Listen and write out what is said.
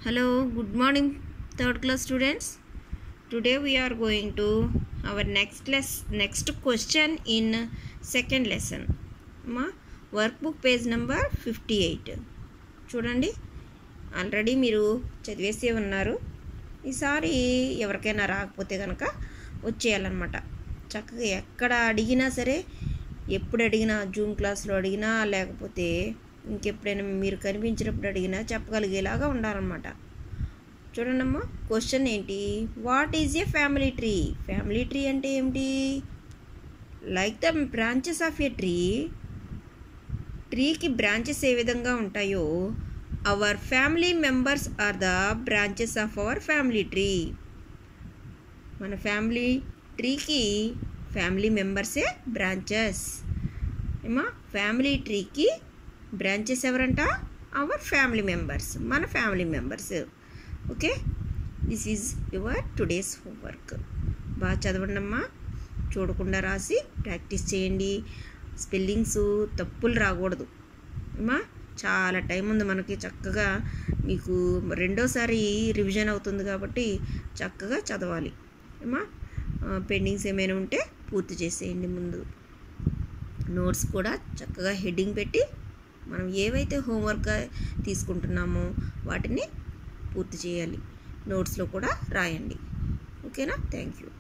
Hello, good morning, third class students. Today we are going to our next less next question in second lesson. మా work page number fifty eight చూడండి already మీరు చదివేసే ఉన్నారు ఈసారి ఎవరికైనా రాకపోతే కనుక వచ్చేయాలన్నమాట చక్కగా ఎక్కడ అడిగినా సరే ఎప్పుడు అడిగినా జూమ్ క్లాస్లో అడిగినా లేకపోతే ఇంకెప్పుడైనా మీరు కనిపించినప్పుడు అడిగినా చెప్పగలిగేలాగా ఉండాలన్నమాట చూడండమ్మా క్వశ్చన్ ఏంటి what is a family tree family tree అంటే ఏమిటి like the branches of a tree ట్రీకి బ్రాంచెస్ ఏ విధంగా ఉంటాయో our family members are the branches of our family tree మన ఫ్యామిలీ ట్రీకి ఫ్యామిలీ మెంబర్సే బ్రాంచెస్ ఏమా ఫ్యామిలీ ట్రీకి బ్రాంచెస్ ఎవరంట అవర్ ఫ్యామిలీ మెంబర్స్ మన family members okay this is your today's homework బాగా చదవండి అమ్మా చూడకుండా రాసి ప్రాక్టీస్ చేయండి స్పెల్లింగ్స్ తప్పులు రాకూడదు అమ్మా చాలా టైం ఉంది మనకి చక్కగా మీకు రెండోసారి రివిజన్ అవుతుంది కాబట్టి చక్కగా చదవాలి అమ్మా పెండింగ్స్ ఏమైనా ఉంటే పూర్తి చేసేయండి ముందు నోట్స్ కూడా చక్కగా హెడ్డింగ్ పెట్టి మనం ఏవైతే హోంవర్క్ తీసుకుంటున్నామో వాటిని పూర్తి చేయాలి నోట్స్లో కూడా రాయండి ఓకేనా థ్యాంక్ యూ